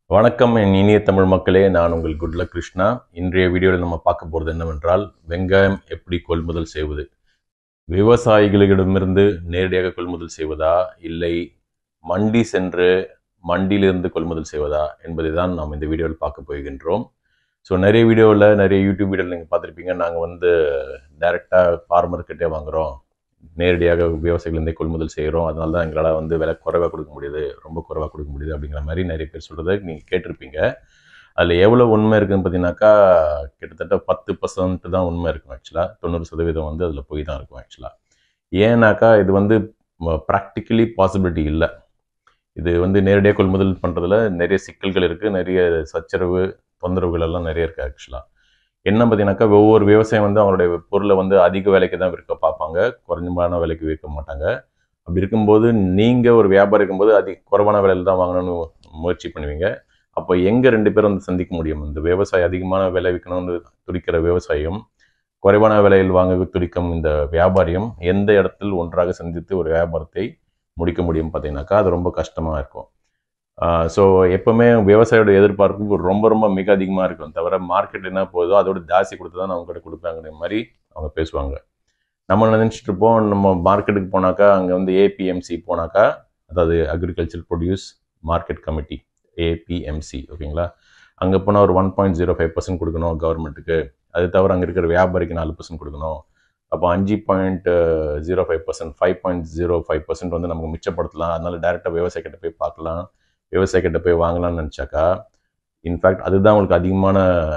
வணக்கம் என் இனிய தமிழ் மக்களே நான் உங்கள் குட்லக் கிருஷ்ணா இன்றைய வீடியோவில் நம்ம பார்க்க போகிறது என்னவென்றால் வெங்காயம் எப்படி கொள்முதல் செய்வது விவசாயிகளிடமிருந்து நேரடியாக கொள்முதல் செய்வதா இல்லை மண்டி சென்று மண்டியிலிருந்து கொள்முதல் செய்வதா என்பதை தான் நாம் இந்த வீடியோவில் பார்க்க போகின்றோம் ஸோ நிறைய வீடியோவில் நிறைய யூடியூப் வீடியோவில் நீங்கள் பார்த்துருப்பீங்க நாங்கள் வந்து டைரெக்டாக ஃபார்மர்கிட்டே வாங்குகிறோம் நேரடியாக விவசாயிகளிருந்தே கொள்முதல் செய்கிறோம் அதனால தான் எங்களால் வந்து விலை குறைவாக கொடுக்க முடியுது ரொம்ப குறைவாக கொடுக்க முடியுது அப்படிங்கிற மாதிரி நிறைய பேர் சொல்கிறத நீங்கள் கேட்டிருப்பீங்க அதில் எவ்வளோ உண்மை இருக்குதுன்னு பார்த்தீங்கன்னாக்கா கிட்டத்தட்ட பத்து பர்சன்ட் தான் உண்மை இருக்கும் ஆக்சுவலாக தொண்ணூறு சதவீதம் வந்து அதில் போய் தான் இருக்கும் ஆக்சுவலாக ஏன்னாக்கா இது வந்து ப்ராக்டிக்கலி பாசிபிலிட்டி இல்லை இது வந்து நேரடியாக கொள்முதல் பண்ணுறதுல நிறைய சிக்கல்கள் இருக்குது நிறைய சச்சரவு தொந்தரவுகள் எல்லாம் நிறைய இருக்குது ஆக்சுவலாக என்ன பார்த்தீங்கன்னாக்கா ஒவ்வொரு விவசாயம் வந்து அவங்களுடைய பொருளை வந்து அதிக விலைக்கு தான் விற்க பார்ப்பாங்க குறைஞ்சமான விலைக்கு விற்க மாட்டாங்க அப்படி இருக்கும்போது நீங்கள் ஒரு வியாபாரம் இருக்கும்போது அதிக குறைவான விலையில் தான் வாங்கணும்னு முயற்சி பண்ணுவீங்க அப்போ எங்கே ரெண்டு பேரும் வந்து சந்திக்க முடியும் இந்த விவசாயி அதிகமான விலை விற்கணும்னு துடிக்கிற விவசாயம் குறைவான விலையில் வாங்க துடிக்கும் இந்த வியாபாரியும் எந்த இடத்தில் ஒன்றாக சந்தித்து ஒரு வியாபாரத்தை முடிக்க முடியும் பார்த்தீங்கன்னாக்கா அது ரொம்ப கஷ்டமாக இருக்கும் ஸோ எப்போவுமே விவசாயியோட எதிர்பார்ப்பு ரொம்ப ரொம்ப மிக அதிகமாக இருக்கும் தவிர மார்க்கெட் என்ன போதோ அதோட ஜாஸ்தி கொடுத்து தான் அவங்க கிட்ட கொடுப்பாங்கிற மாதிரி அவங்க பேசுவாங்க நம்ம நினச்சிட்டு இருப்போம் நம்ம மார்க்கெட்டுக்கு போனாக்கா அங்கே வந்து ஏபிஎம்சி போனாக்கா அதாவது agriculture produce market committee APMC ஓகேங்களா அங்கே போனால் ஒரு one point zero five percent கொடுக்கணும் கவர்மெண்ட்டுக்கு அது தவிர அங்கே இருக்கிற வியாபாரிக்கு நாலு பர்சன்ட் கொடுக்கணும் அப்போ அஞ்சு point zero five percent five point zero five percent வந்து நமக்கு மிச்சப்படுத்தலாம் அதனால டேரெக்டாக விவசாயிக்கிட்ட போய் பார்க்கலாம் விவசாயிக்கிட்ட போய் வாங்கலாம்னு நினச்சாக்கா இன்ஃபேக்ட் அதுதான் உங்களுக்கு அதிகமான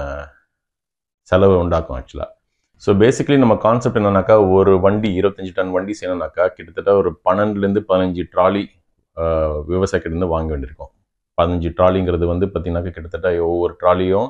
செலவை உண்டாக்கும் ஆக்சுவலாக ஸோ பேசிக்கலி நம்ம கான்செப்ட் என்னன்னாக்கா ஒரு வண்டி இருபத்தஞ்சி டன் வண்டி செய்யணும்னாக்கா கிட்டத்தட்ட ஒரு பன்னெண்டுலேருந்து பதினஞ்சு ட்ராலி விவசாயிக்கிட்டேருந்து வாங்க வேண்டியிருக்கும் பதினஞ்சு ட்ராலிங்கிறது வந்து பார்த்திங்கனாக்கா கிட்டத்தட்ட ஒவ்வொரு ட்ராலியும்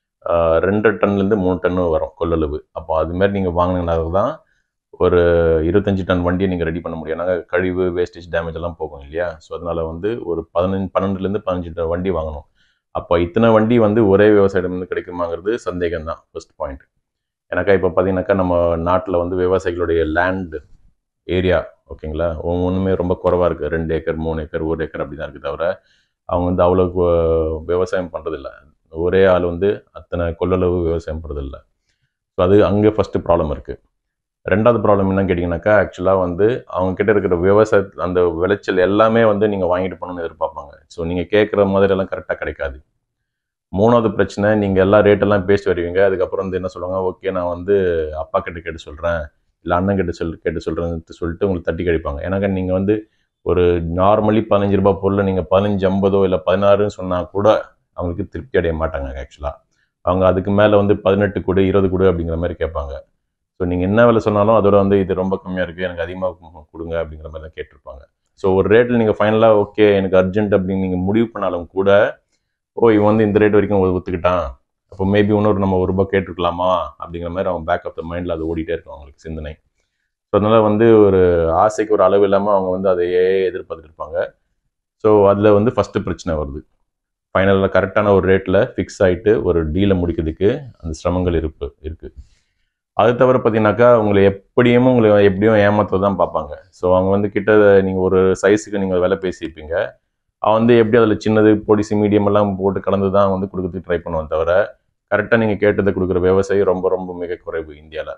ரெண்டு டன்லேருந்து மூணு டன்னு வரும் கொள்ளளவு அப்போ அதுமாரி நீங்கள் வாங்கினீங்கன்னா தான் ஒரு இருபத்தஞ்சி டன் வண்டியை நீங்கள் ரெடி பண்ண முடியும் ஏன்னா கழிவு வேஸ்டேஜ் டேமேஜ் எல்லாம் போகும் இல்லையா ஸோ அதனால் வந்து ஒரு பதினஞ்சு பன்னெண்டுலேருந்து பதினஞ்சு டன் வண்டி வாங்கணும் அப்போ இத்தனை வண்டி வந்து ஒரே விவசாயிடமிருந்து கிடைக்குமாங்கிறது சந்தேகம் தான் ஃபர்ஸ்ட் பாயிண்ட் எனக்கா இப்போ பார்த்தீங்கன்னாக்கா நம்ம நாட்டில் வந்து விவசாயிகளுடைய லேண்ட் ஏரியா ஓகேங்களா ஒவ்வொன்றுமே ரொம்ப குறவாக இருக்குது ரெண்டு ஏக்கர் மூணு ஏக்கர் ஒரு ஏக்கர் அப்படி தான் இருக்குது தவிர அவங்க வந்து அவ்வளோக்கு விவசாயம் பண்ணுறதில்ல ஒரே ஆள் வந்து அத்தனை கொள்ளளவு விவசாயம் பண்ணுறதில்ல ஸோ அது அங்கே ஃபஸ்ட்டு ப்ராப்ளம் இருக்குது ரெண்டாவது ப்ராப்ளம் என்னன்னு கேட்டிங்கனாக்கா ஆக்சுவலாக வந்து அவங்க கிட்ட இருக்கிற விவசாய அந்த விளைச்சல் எல்லாமே வந்து நீங்கள் வாங்கிட்டு போகணும்னு எதிர்பார்ப்பாங்க ஸோ நீங்கள் கேட்குற மாதிரியெல்லாம் கரெக்டாக கிடைக்காது மூணாவது பிரச்சனை நீங்கள் எல்லா ரேட்டெல்லாம் பேசி வருவீங்க அதுக்கப்புறம் வந்து என்ன சொல்லுவாங்க ஓகே நான் வந்து அப்பா கிட்ட கேட்டு சொல்கிறேன் இல்லை அண்ணன் கிட்ட சொல் கேட்டு சொல்கிறேன்னு சொல்லிட்டு உங்களுக்கு தட்டி கழிப்பாங்க ஏன்னாக்கா நீங்கள் வந்து ஒரு நார்மலி பதினஞ்சு ரூபாய் பொருளை நீங்கள் பதினஞ்சு ஐம்பதோ இல்லை பதினாறுன்னு சொன்னால் கூட அவங்களுக்கு திருப்தி அடைய மாட்டாங்க ஆக்சுவலாக அவங்க அதுக்கு மேலே வந்து பதினெட்டு கொடு இருபது கொடு அப்படிங்கிற மாதிரி கேட்பாங்க ஸோ நீங்கள் என்ன விலை சொன்னாலும் அதோட வந்து இது ரொம்ப கம்மியாக இருக்குது எனக்கு அதிகமாக கொடுங்க அப்படிங்கிற மாதிரி தான் கேட்டிருப்பாங்க ஸோ ஒரு ரேட்டில் நீங்கள் ஃபைனலாக ஓகே எனக்கு அர்ஜென்ட் அப்படின்னு நீங்கள் முடிவு பண்ணாலும் கூட ஓ இவன் வந்து இந்த ரேட் வரைக்கும் ஒத்துக்கிட்டான் அப்போ மேபி இன்னொரு நம்ம ஒரு ரூபாய் கேட்டிருக்கலாமா அப்படிங்கிற மாதிரி அவன் பேக் ஆஃப் த மைண்டில் அது ஓடிட்டே இருக்கும் அவங்களுக்கு சிந்தனை ஸோ அதனால் வந்து ஒரு ஆசைக்கு ஒரு அளவு இல்லாமல் அவங்க வந்து அதையே எதிர்பார்த்துட்டு இருப்பாங்க ஸோ அதில் வந்து ஃபஸ்ட்டு பிரச்சனை வருது ஃபைனலில் கரெக்டான ஒரு ரேட்டில் ஃபிக்ஸ் ஆகிட்டு ஒரு டீலை முடிக்கிறதுக்கு அந்த சிரமங்கள் இருப்பு இருக்குது அது தவிர பார்த்தீங்கன்னாக்கா உங்களை எப்படியும் உங்களை எப்படியும் ஏமாற்ற தான் பார்ப்பாங்க ஸோ அவங்க வந்து கிட்ட நீங்கள் ஒரு சைஸுக்கு நீங்கள் விலை பேசியிருப்பீங்க அவன் வந்து எப்படி அதில் சின்னது பொடிசு மீடியம் எல்லாம் போட்டு கலந்து தான் வந்து கொடுக்கறதுக்கு ட்ரை பண்ணுவான் தவிர கரெக்டாக நீங்கள் கேட்டதை கொடுக்குற விவசாயி ரொம்ப ரொம்ப மிக குறைவு இந்தியாவில்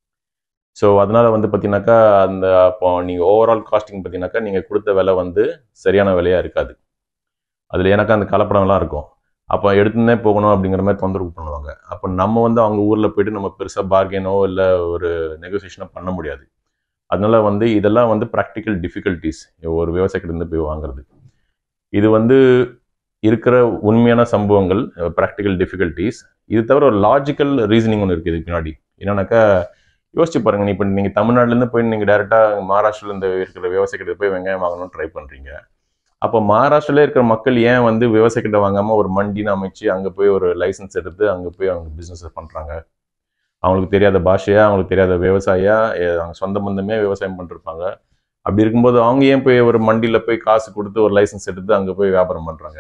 ஸோ அதனால் வந்து பார்த்தீங்கன்னாக்கா அந்த அப்போ நீங்கள் ஓவரால் காஸ்டிங் பார்த்தீங்கன்னாக்கா நீங்கள் கொடுத்த விலை வந்து சரியான விலையாக இருக்காது அதில் எனக்கு அந்த கலப்படம்லாம் இருக்கும் அப்போ எடுத்துனே போகணும் அப்படிங்கிற மாதிரி தொந்தரவு பண்ணுவாங்க அப்போ நம்ம வந்து அவங்க ஊரில் போயிட்டு நம்ம பெருசாக பார்கெனோ இல்லை ஒரு நெகோசியேஷனோ பண்ண முடியாது அதனால வந்து இதெல்லாம் வந்து ப்ராக்டிக்கல் டிஃபிகல்ட்டிஸ் ஒரு விவசாயிக்கிட்டேருந்து போய் வாங்குறது இது வந்து இருக்கிற உண்மையான சம்பவங்கள் ப்ராக்டிக்கல் டிஃபிகல்ட்டிஸ் இது தவிர ஒரு லாஜிக்கல் ரீசனிங் ஒன்று இருக்குது இதுக்கு பின்னாடி என்னன்னாக்கா யோசிச்சு பாருங்க இப்போ நீங்கள் தமிழ்நாட்டிலேருந்து போய் நீங்கள் டேரெக்டாக மகாராஷ்டிரிலேருந்து இருக்கிற விவசாயிக்கிட்ட போய் வெங்காயம் வாங்கணும்னு ட்ரை பண்ணுறீங்க அப்போ மகாராஷ்டிரில் இருக்கிற மக்கள் ஏன் வந்து விவசாயிக்கிட்ட வாங்காமல் ஒரு மண்டின்னு அமைச்சு அங்கே போய் ஒரு லைசன்ஸ் எடுத்து அங்கே போய் அவங்க பிஸ்னஸ் பண்ணுறாங்க அவங்களுக்கு தெரியாத பாஷையா அவங்களுக்கு தெரியாத விவசாயியா அவங்க சொந்த பந்தமே விவசாயம் பண்ணிருப்பாங்க அப்படி இருக்கும்போது அவங்க ஏன் போய் ஒரு மண்டியில் போய் காசு கொடுத்து ஒரு லைசன்ஸ் எடுத்து அங்கே போய் வியாபாரம் பண்ணுறாங்க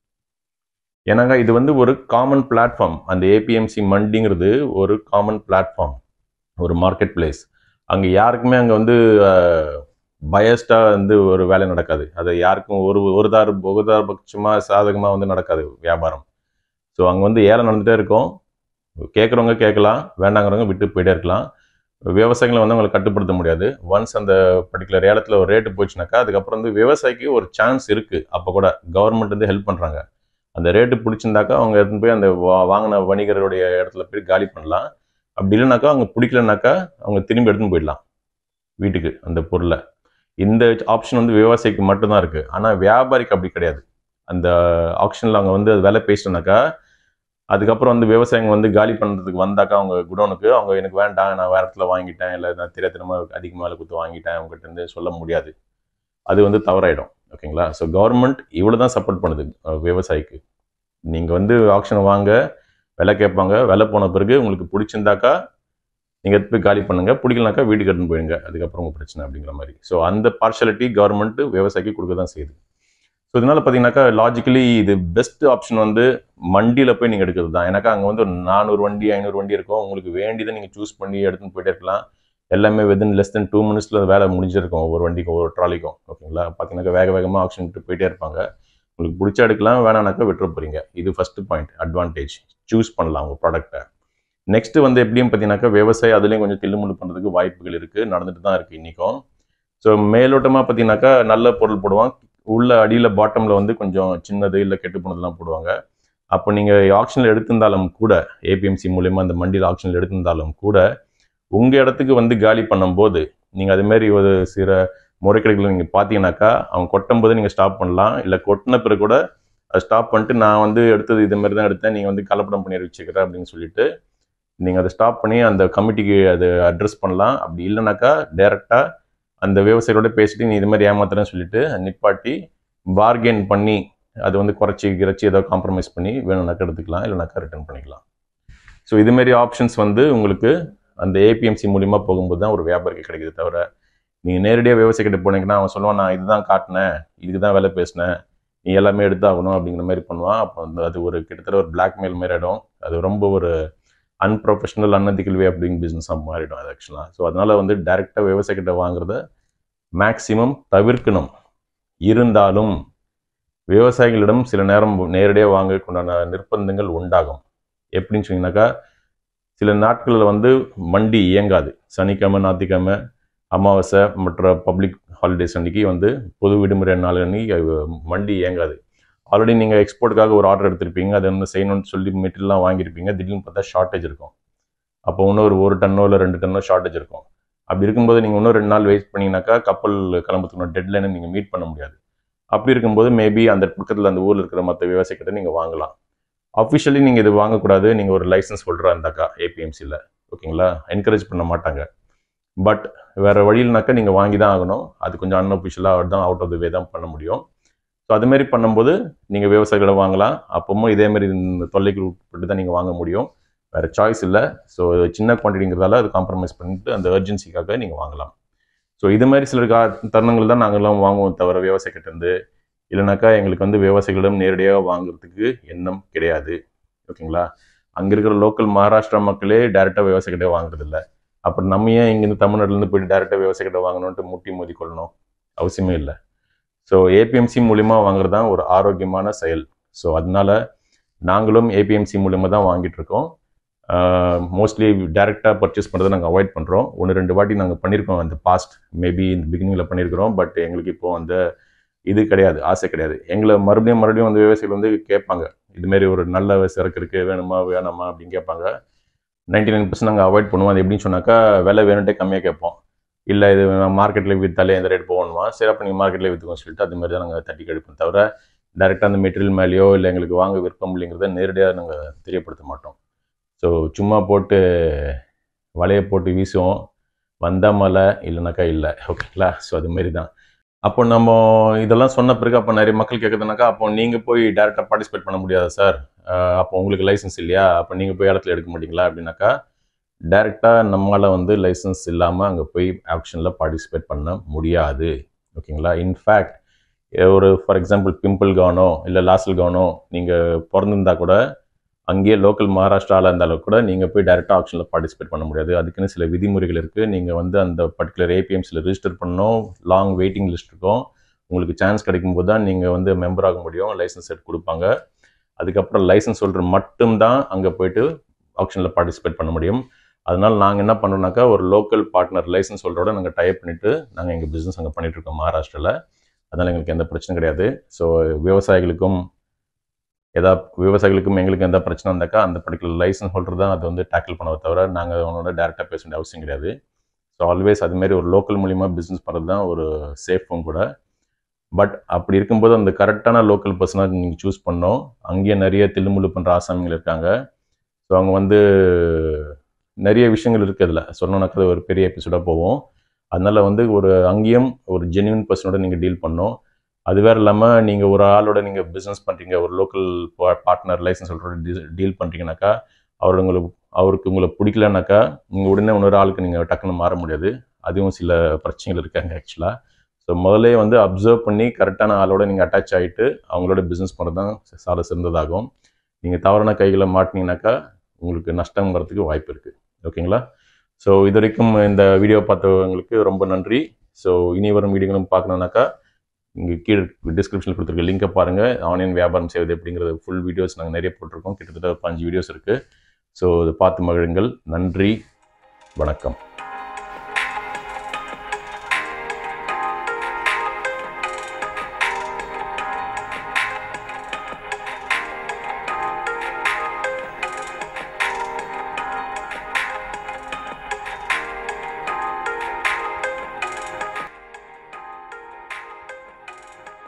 ஏன்னாங்க இது வந்து ஒரு காமன் பிளாட்ஃபார்ம் அந்த ஏபிஎம்சி மண்டிங்கிறது ஒரு காமன் பிளாட்ஃபார்ம் ஒரு மார்க்கெட் பிளேஸ் அங்கே யாருக்குமே அங்கே வந்து பயஸ்டாக வந்து ஒரு வேலை நடக்காது அது யாருக்கும் ஒரு ஒரு தார பட்சமாக சாதகமாக வந்து நடக்காது வியாபாரம் ஸோ அங்கே வந்து ஏழை நடந்துகிட்டே இருக்கும் கேட்குறவங்க கேட்கலாம் வேண்டாங்கிறவங்க விட்டு போயிட்டே இருக்கலாம் விவசாயிகளை வந்து அவங்களை கட்டுப்படுத்த முடியாது ஒன்ஸ் அந்த பர்டிகுலர் ஏலத்தில் ஒரு ரேட்டு போச்சுனாக்கா அதுக்கப்புறம் வந்து விவசாயிக்கு ஒரு சான்ஸ் இருக்குது அப்போ கூட கவர்மெண்ட் வந்து ஹெல்ப் பண்ணுறாங்க அந்த ரேட்டு பிடிச்சிருந்தாக்கா அவங்க எடுத்துன்னு போய் அந்த வா- வாங்கின வணிகருடைய இடத்துல போய் காலி பண்ணலாம் அப்படி இல்லைனாக்கா அவங்க பிடிக்கலனாக்கா அவங்க திரும்பி எடுத்துன்னு போயிடலாம் வீட்டுக்கு அந்த பொருளை இந்த ஆப்ஷன் வந்து விவசாயிக்கு மட்டும்தான் இருக்கு ஆனால் வியாபாரிக்கு அப்படி கிடையாது அந்த ஆப்ஷனில் அவங்க வந்து அது விலை பேசிட்டோம்னாக்கா அதுக்கப்புறம் வந்து விவசாயிங்க வந்து காலி பண்ணுறதுக்கு வந்தாக்கா அவங்க குடோனுக்கு அவங்க எனக்கு வேண்டாம் நான் வேற இடத்துல வாங்கிட்டேன் இல்லை நான் தெரியாதனமாக அதிகமாக விலை கொடுத்து வாங்கிட்டேன் அவங்ககிட்ட இருந்து சொல்ல முடியாது அது வந்து தவறாயிடும் ஓகேங்களா ஸோ கவர்மெண்ட் இவ்வளோ தான் சப்போர்ட் பண்ணுது அஹ், விவசாயிக்கு நீங்கள் வந்து ஆக்ஷன் வாங்க விலை கேட்பாங்க விலை போன பிறகு உங்களுக்கு பிடிச்சிருந்தாக்கா நீங்கள் எடுத்து போய் காலி பண்ணுங்க பிடிக்கலனாக்கா வீட்டுக்கு எடுத்துன்னு போயிடுங்க அதுக்கப்புறம் உங்கள் பிரச்சனை அப்படிங்கிற மாதிரி ஸோ அந்த பார்ஷாலிட்டி கவர்மெண்ட் விவசாயிக்கு கொடுக்க தான் செய்யுது ஸோ இதனால பார்த்தீங்கன்னாக்கா லாஜிக்கலி இது பெஸ்ட் ஆப்ஷன் வந்து மண்டியில் போய் நீங்கள் எடுக்கிறது தான் ஏன்னாக்கா அங்கே வந்து ஒரு நானூறு வண்டி ஐநூறு வண்டி இருக்கும் உங்களுக்கு வேண்டியதை நீங்கள் சூஸ் பண்ணி எடுத்துன்னு போயிட்டே இருக்கலாம் எல்லாமே வித்தின் லெஸ் தென் டூ மினிட்ஸில் வேலை முடிஞ்சிருக்கும் ஒவ்வொரு வண்டிக்கும் ஒவ்வொரு ட்ராலிக்கும் ஓகேங்களா பார்த்தீங்கன்னாக்கா வேக வேகமாக ஆப்ஷன் விட்டு போயிட்டே இருப்பாங்க உங்களுக்கு பிடிச்ச எடுக்கலாம் வேணானாக்கா விட்டுற போறீங்க இது ஃபர்ஸ்ட் பாயிண்ட் அட்வான்டேஜ் சூஸ் பண்ணலாம் உங்கள் ப்ராடக்ட்டை நெக்ஸ்ட் வந்து எப்படியும் பார்த்தீங்கன்னாக்கா விவசாயம் அதுலேயும் கொஞ்சம் தில்லுமுள்ளு பண்ணுறதுக்கு வாய்ப்புகள் இருக்குது நடந்துட்டு தான் இருக்குது இன்றைக்கும் ஸோ மேலோட்டமாக பார்த்தீங்கன்னாக்கா நல்ல பொருள் போடுவான் உள்ள அடியில் பாட்டமில் வந்து கொஞ்சம் சின்னது இல்லை கெட்டு போனதெல்லாம் போடுவாங்க அப்போ நீங்கள் ஆக்ஷனில் எடுத்திருந்தாலும் கூட ஏபிஎம்சி மூலயமா அந்த மண்டியில் ஆக்ஷனில் எடுத்திருந்தாலும் கூட உங்கள் இடத்துக்கு வந்து காலி பண்ணும்போது நீங்கள் அதுமாரி ஒரு சில முறைகேடுகளை நீங்கள் பார்த்தீங்கன்னாக்கா அவங்க கொட்டும் போது நீங்கள் ஸ்டாப் பண்ணலாம் இல்லை கொட்டின பிறகு கூட அதை ஸ்டாப் பண்ணிட்டு நான் வந்து எடுத்தது இது மாதிரி தான் எடுத்தேன் நீங்கள் வந்து கலப்படம் பண்ணி வச்சுக்கிறேன் அப்படின்னு சொல்லிட்டு நீங்கள் அதை ஸ்டாப் பண்ணி அந்த கமிட்டிக்கு அதை அட்ரஸ் பண்ணலாம் அப்படி இல்லைனாக்கா டைரெக்டாக அந்த விவசாயியோட பேசிட்டு நீ இது மாதிரி ஏமாத்துறேன்னு சொல்லிட்டு நிப்பாட்டி பார்கெயின் பண்ணி அது வந்து குறைச்சி கிறைச்சி ஏதோ காம்ப்ரமைஸ் பண்ணி வேணும்னாக்கா எடுத்துக்கலாம் இல்லைனாக்கா ரிட்டர்ன் பண்ணிக்கலாம் ஸோ இதுமாரி ஆப்ஷன்ஸ் வந்து உங்களுக்கு அந்த ஏபிஎம்சி மூலிமா போகும்போது தான் ஒரு வியாபாரிக்கு கிடைக்குது தவிர நீங்கள் நேரடியாக விவசாயிக்கிட்ட போனீங்கன்னா அவன் சொல்லுவான் நான் இதுதான் காட்டினேன் இதுக்கு தான் விலை பேசினேன் நீ எல்லாமே எடுத்தாகணும் அப்படிங்கிற மாதிரி பண்ணுவான் அப்போ வந்து அது ஒரு கிட்டத்தட்ட ஒரு பிளாக்மெயில் மாதிரி ஆகிடும் அது ரொம்ப ஒரு அன்ப்ரொஃபஷனல் அன்எத்திக்கல் வே அப்படிங்க பிஸ்னஸாக மாறிடும் அது ஆக்சுவலாக ஸோ அதனால் வந்து டைரெக்டாக விவசாயிக்கிட்ட வாங்குறத மேக்ஸிமம் தவிர்க்கணும் இருந்தாலும் விவசாயிகளிடம் சில நேரம் நேரடியாக வாங்கக்குண்டான நிர்பந்தங்கள் உண்டாகும் எப்படின்னு சொன்னீங்கன்னாக்கா சில நாட்களில் வந்து மண்டி இயங்காது சனிக்கிழமை ஞாயிற்றுக்கிழமை அமாவாசை மற்ற பப்ளிக் ஹாலிடேஸ் அன்னைக்கு வந்து பொது விடுமுறை நாள் அன்னைக்கு அஹ், மண்டி இயங்காது ஆல்ரெடி நீங்கள் எக்ஸ்போர்ட்டுக்காக ஒரு ஆர்டர் எடுத்திருப்பீங்க அதை வந்து செய்யணும்னு சொல்லி மெட்டீரியல்லாம் வாங்கியிருப்பீங்க திடீர்னு பார்த்தா ஷார்ட்டேஜ் இருக்கும் அப்போ இன்னும் ஒரு ஒரு டன்னோ இல்லை ரெண்டு டன்னோ ஷார்ட்டேஜ் இருக்கும் அப்படி இருக்கும்போது நீங்கள் இன்னும் ரெண்டு நாள் வெயிட் பண்ணீங்கன்னாக்கா கப்பல் கிளம்புறதுக்கு டெட்லைனை நீங்கள் மீட் பண்ண முடியாது அப்படி இருக்கும்போது மேபி அந்த பக்கத்தில் அந்த ஊரில் இருக்கிற மற்ற விவசாயிகிட்ட நீங்கள் வாங்கலாம் அஃபிஷியலி நீங்கள் இது வாங்கக்கூடாது நீங்கள் ஒரு லைசன்ஸ் ஹோல்டராக இருந்தாக்கா ஏபிஎம்சியில் ஓகேங்களா என்கரேஜ் பண்ண மாட்டாங்க பட் வேறு வழியில்னாக்கா நீங்கள் வாங்கி தான் ஆகணும் அது கொஞ்சம் அன்அஃபிஷியலாக தான் அவுட் ஆஃப் த வே தான் பண்ண முடியும் ஸோ அதுமாரி பண்ணும்போது நீங்கள் விவசாயிகளை வாங்கலாம் அப்பவும் இதேமாரி இந்த தொல்லைக்கு உட்பட்டு தான் நீங்கள் வாங்க முடியும் வேறு சாய்ஸ் இல்லை ஸோ சின்ன குவான்டிட்டிங்கிறதால அது காம்ப்ரமைஸ் பண்ணிட்டு அந்த அர்ஜென்சிக்காக நீங்கள் வாங்கலாம் ஸோ இது மாதிரி சில கா தருணங்கள் தான் நாங்கள்லாம் வாங்குவோம் தவிர விவசாயிகிட்ட இருந்து இல்லைனாக்கா எங்களுக்கு வந்து விவசாயிகளிடம் நேரடியாக வாங்குறதுக்கு எண்ணம் கிடையாது ஓகேங்களா அங்கே இருக்கிற லோக்கல் மகாராஷ்டிரா மக்களே டேரெக்டாக விவசாயிகிட்ட வாங்குறது இல்ல அப்புறம் நம்ம ஏன் இங்கேருந்து தமிழ்நாட்டிலேருந்து போயிட்டு டேரெக்டாக விவசாயிகிட்ட வாங்கணுன்ட்டு முட்டி மோதி கொள்ளணும் அவசியமே இல்லை ஸோ ஏபிஎம்சி மூலிமா வாங்குறது தான் ஒரு ஆரோக்கியமான செயல் ஸோ அதனால நாங்களும் ஏபிஎம்சி மூலிமா தான் வாங்கிட்டு இருக்கோம் மோஸ்ட்லி டைரெக்டாக பர்ச்சேஸ் பண்ணுறதை நாங்கள் அவாய்ட் பண்ணுறோம் ஒன்று ரெண்டு வாட்டி நாங்கள் பண்ணியிருக்கோம் அந்த பாஸ்ட் மேபி இந்த பிகினிங்கில் பண்ணியிருக்கிறோம் பட் எங்களுக்கு இப்போ அந்த இது கிடையாது ஆசை கிடையாது எங்களை மறுபடியும் மறுபடியும் வந்து விவசாயிகள் வந்து கேட்பாங்க இதுமாரி ஒரு நல்ல சரக்கு இருக்குது வேணுமா வேணாமா அப்படின்னு கேட்பாங்க நைன்டி நைன் பர்சன்ட் நாங்கள் அவாய்ட் பண்ணுவோம் அது எப்படின்னு சொன்னாக்கா விலை வேணுன்ட்டே கம்மியாக கேட்போம் இல்லை இது மார்க்கெட்டில் விற்றாலே எந்த ரேட் போகணுமா சரி அப்போ நீங்கள் மார்க்கெட்டில் விற்றுக்கோன்னு சொல்லிட்டு அது மாதிரி தான் நாங்கள் தட்டி கழிப்போம் தவிர டேரெக்டாக அந்த மெட்டீரியல் மேலேயோ இல்லை எங்களுக்கு வாங்க விருப்பம் இல்லைங்கிறத நேரடியாக நாங்கள் தெரியப்படுத்த மாட்டோம் ஸோ சும்மா போட்டு வலையை போட்டு வீசுவோம் வந்த மலை இல்லைனாக்கா இல்லை ஓகேங்களா ஸோ அது மாதிரி தான் அப்போ நம்ம இதெல்லாம் சொன்ன பிறகு அப்போ நிறைய மக்கள் கேட்குதுனாக்கா அப்போ நீங்கள் போய் டேரெக்டாக பார்ட்டிசிபேட் பண்ண முடியாதா சார் அஹ் அப்போ உங்களுக்கு லைசன்ஸ் இல்லையா அப்போ நீங்கள் போய் இடத்துல எடுக்க மாட்டீங்களா அப்படின்னாக்கா டைரெக்டாக நம்மளால் வந்து லைசன்ஸ் இல்லாமல் அங்கே போய் ஆக்ஷனில் பார்ட்டிசிபேட் பண்ண முடியாது ஓகேங்களா இன்ஃபேக்ட் ஒரு ஃபார் எக்ஸாம்பிள் பிம்பிள் கவனம் இல்லை லாசல் கவனம் நீங்கள் பிறந்திருந்தா கூட அங்கேயே லோக்கல் மகாராஷ்டிராவில் இருந்தாலும் கூட நீங்கள் போய் டேரெக்டாக ஆப்ஷனில் பார்ட்டிசிபேட் பண்ண முடியாது அதுக்குன்னு சில விதிமுறைகள் இருக்குது நீங்கள் வந்து அந்த பர்டிகுலர் ஏபிஎம்ஸில் ரிஜிஸ்டர் பண்ணணும் லாங் வெயிட்டிங் லிஸ்ட் இருக்கும் உங்களுக்கு சான்ஸ் கிடைக்கும் போது தான் நீங்கள் வந்து மெம்பர் ஆக முடியும் லைசன்ஸ் செட் கொடுப்பாங்க அதுக்கப்புறம் லைசன்ஸ் ஹோல்டர் மட்டும்தான் அங்கே போயிட்டு ஆப்ஷனில் பார்ட்டிசிபேட் பண்ண முடியும் அதனால் நாங்கள் என்ன பண்ணுறோம்னாக்கா ஒரு லோக்கல் பார்ட்னர் லைசன்ஸ் ஹோல்டரோட நாங்கள் டைப் பண்ணிவிட்டு நாங்கள் எங்கள் பிஸ்னஸ் அங்கே பண்ணிகிட்ருக்கோம் மகாராஷ்டிராவில் அதனால் எங்களுக்கு எந்த பிரச்சனையும் கிடையாது ஸோ விவசாயிகளுக்கும் எதா விவசாயிகளுக்கும் எங்களுக்கு எந்த பிரச்சனை இருந்தாக்கா அந்த பர்டிகுலர் லைசன்ஸ் ஹோல்டர் தான் அதை வந்து டேக்கிள் பண்ண தவிர நாங்கள் அவங்களோட டேரெக்டாக பேச வேண்டிய அவசியம் கிடையாது ஸோ ஆல்வேஸ் அதுமாரி ஒரு லோக்கல் மூலிமா பிஸ்னஸ் பண்ணுறது தான் ஒரு சேஃபும் கூட பட் அப்படி இருக்கும்போது அந்த கரெக்டான லோக்கல் பர்சனாக நீங்கள் சூஸ் பண்ணோம் அங்கேயே நிறைய தில்லுமுள்ளு பண்ணுற ஆசாமிகள் இருக்காங்க ஸோ அவங்க வந்து நிறைய விஷயங்கள் இருக்குது அதில் சொன்னோன்னாக்கா அது ஒரு பெரிய எபிசோடாக போவோம் அதனால் வந்து ஒரு அங்கேயும் ஒரு ஜென்யூன் பர்சனோட நீங்கள் டீல் பண்ணோம் அது வேறு இல்லாமல் நீங்கள் ஒரு ஆளோட நீங்கள் பிஸ்னஸ் பண்ணுறீங்க ஒரு லோக்கல் பார்ட்னர் லைசன்ஸ் சொல்கிற டீல் பண்ணுறீங்கனாக்கா அவர் உங்களுக்கு அவருக்கு உங்களை பிடிக்கலனாக்கா நீங்கள் உடனே இன்னொரு ஆளுக்கு நீங்கள் டக்குன்னு மாற முடியாது அதுவும் சில பிரச்சனைகள் இருக்காங்க ஆக்சுவலாக ஸோ முதல்ல வந்து அப்சர்வ் பண்ணி கரெக்டான ஆளோட நீங்கள் அட்டாச் ஆகிட்டு அவங்களோட பிஸ்னஸ் பண்ணுறது தான் சால சிறந்ததாகும் நீங்கள் தவறான கைகளை மாட்டினீங்கனாக்கா உங்களுக்கு நஷ்டம் வரதுக்கு வாய்ப்பு இருக்குது ஓகேங்களா ஸோ இது வரைக்கும் இந்த வீடியோ பார்த்தவங்களுக்கு ரொம்ப நன்றி ஸோ இனி வரும் வீடியோங்களும் பார்க்கணுன்னாக்கா இங்கே கீழே டிஸ்கிரிப்ஷனில் கொடுத்துருக்க லிங்கை பாருங்கள் ஆன்லைன் வியாபாரம் செய்வது எப்படிங்கிறது ஃபுல் வீடியோஸ் நாங்கள் நிறைய போட்டிருக்கோம் கிட்டத்தட்ட ஒரு அஞ்சு வீடியோஸ் இருக்குது ஸோ இதை பார்த்து மகிழுங்கள் நன்றி வணக்கம்